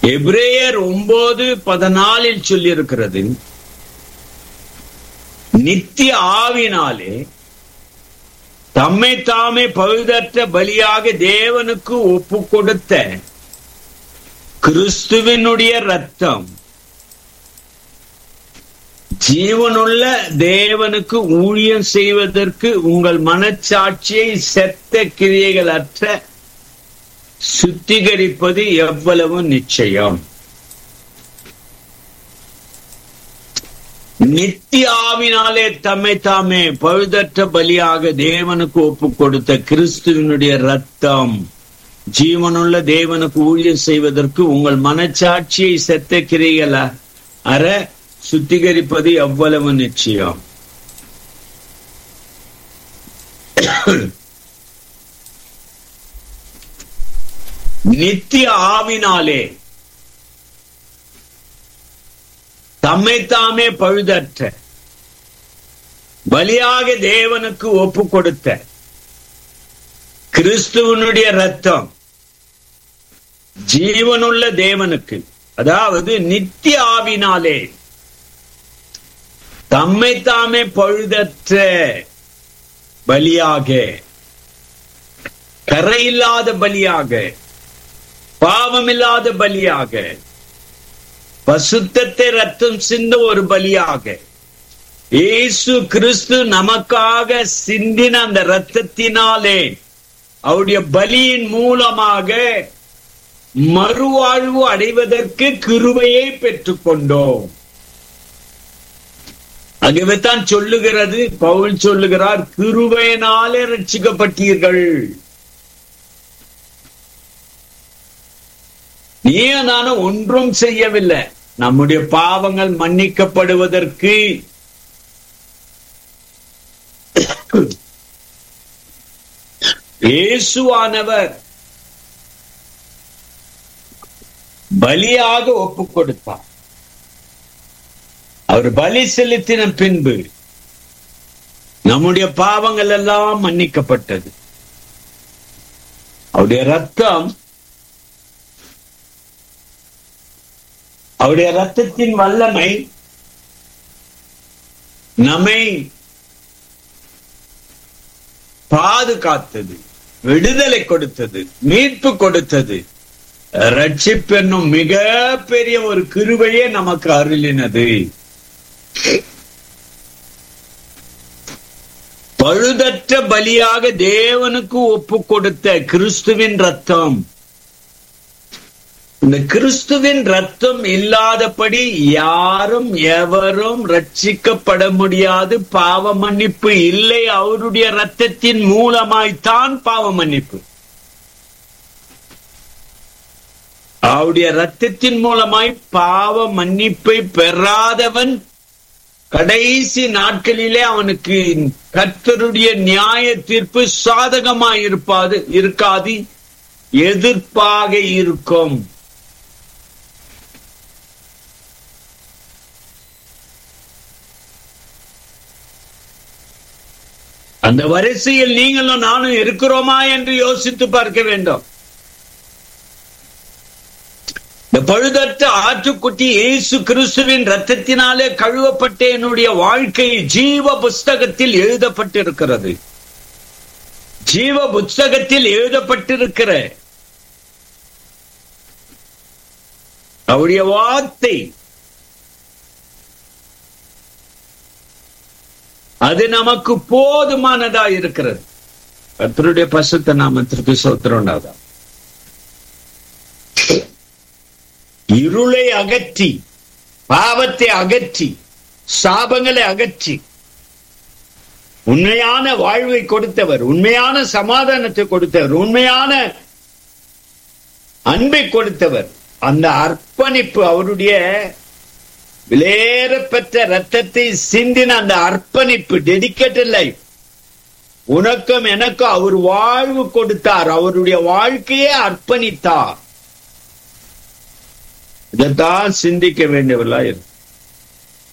எபிரேயர் ஒன்பது பதினாலில் சொல்லியிருக்கிறது நித்திய ஆவினாலே தம்மை தாமே பழுதற்ற பலியாக தேவனுக்கு ஒப்பு கொடுத்த கிறிஸ்துவினுடைய ரத்தம் ஜீவனுள்ள தேவனுக்கு ஊழியம் செய்வதற்கு உங்கள் மனச்சாட்சியை செத்த கிரியைகள் அற்ற சுத்திகரிப்பது எவ்வளவு நிச்சயம் நித்திய ஆவினாலே தம்மை தாமே பழுதற்ற பலியாக தேவனுக்கு ஒப்பு கொடுத்த கிறிஸ்துவனுடைய ரத்தம் ஜீவனுள்ள தேவனுக்கு ஊழியம் செய்வதற்கு உங்கள் மனச்சாட்சியை செத்த கிரைகள் அற சுத்திகரிப்பது எவ்வளவு நிச்சயம் நித்திய ஆவினாலே தம்மை தாமே பழுதற்ற பலியாக தேவனுக்கு ஒப்பு கொடுத்த கிறிஸ்துவனுடைய ரத்தம் ஜீவனுள்ள தேவனுக்கு அதாவது நித்திய ஆவினாலே தம்மை தாமே பழுதற்ற பலியாக கரையில்லாத பலியாக பாவமில்லாத பலியாக பசுத்தத்தை ரத்தம் சிந்த ஒரு பலியாக இயேசு கிறிஸ்து நமக்காக சிந்தின அந்த ரத்தத்தினாலே அவருடைய பலியின் மூலமாக மறுவாழ்வு அடைவதற்கு கிருபையை பெற்றுக்கொண்டோம் ஆகவேத்தான் சொல்லுகிறது பவுல் சொல்லுகிறார் கிருபையினாலே ரட்சிக்கப்பட்டீர்கள் நீ நானும் ஒன்றும் செய்யவில்லை நம்முடைய பாவங்கள் மன்னிக்கப்படுவதற்கு இயேசுவானவர் பலியாக ஒப்பு கொடுத்தார் அவர் பலி செலுத்தின பின்பு நம்முடைய பாவங்கள் எல்லாம் மன்னிக்கப்பட்டது அவருடைய ரத்தம் அவருடைய ரத்தத்தின் வல்லமை நம்மை பாதுகாத்தது விடுதலை கொடுத்தது மீட்பு கொடுத்தது ரட்சிப்பென்னும் மிக பெரிய ஒரு கிருபையே நமக்கு அருளினது பழுதற்ற பலியாக தேவனுக்கு ஒப்பு கொடுத்த கிறிஸ்துவின் ரத்தம் இந்த கிறிஸ்துவின் ரத்தம் இல்லாதபடி யாரும் எவரும் ரட்சிக்கப்பட முடியாது பாவ மன்னிப்பு இல்லை அவருடைய ரத்தத்தின் மூலமாய்த்தான் பாவ மன்னிப்பு அவருடைய ரத்தத்தின் மூலமாய் பாவ மன்னிப்பை பெறாதவன் கடைசி நாட்களிலே அவனுக்கு கர்த்தருடைய நியாய தீர்ப்பு சாதகமாய் இருப்பாது இருக்காது எதிர்ப்பாக இருக்கும் அந்த வரிசையில் நீங்களும் நானும் இருக்கிறோமா என்று யோசித்து பார்க்க வேண்டும் இந்த பழுதற்ற ஆற்றுக்குட்டி இயேசு கிறிஸ்துவின் ரத்தத்தினாலே கழுவப்பட்ட என்னுடைய வாழ்க்கை ஜீவ புஸ்தகத்தில் எழுதப்பட்டிருக்கிறது ஜீவ புஸ்தகத்தில் எழுதப்பட்டிருக்கிற அவருடைய வார்த்தை அது நமக்கு போதுமானதா இருக்கிறது கர்த்தருடைய பசுத்த நாமத்திற்கு சோத்திரம் உண்டாதான் இருளை அகற்றி பாவத்தை அகற்றி சாபங்களை அகற்றி உண்மையான வாழ்வை கொடுத்தவர் உண்மையான சமாதானத்தை கொடுத்தவர் உண்மையான அன்பை கொடுத்தவர் அந்த அர்ப்பணிப்பு அவருடைய விலேற பெற்ற ரத்தத்தை சிந்தின அந்த அர்ப்பணிப்பு டெடிக்கேட்டட் லைஃப் உனக்கும் எனக்கும் அவர் வாழ்வு கொடுத்தார் அவருடைய வாழ்க்கையே அர்ப்பணித்தார் இதைத்தான் சிந்திக்க வேண்டியவர்களா இருக்கு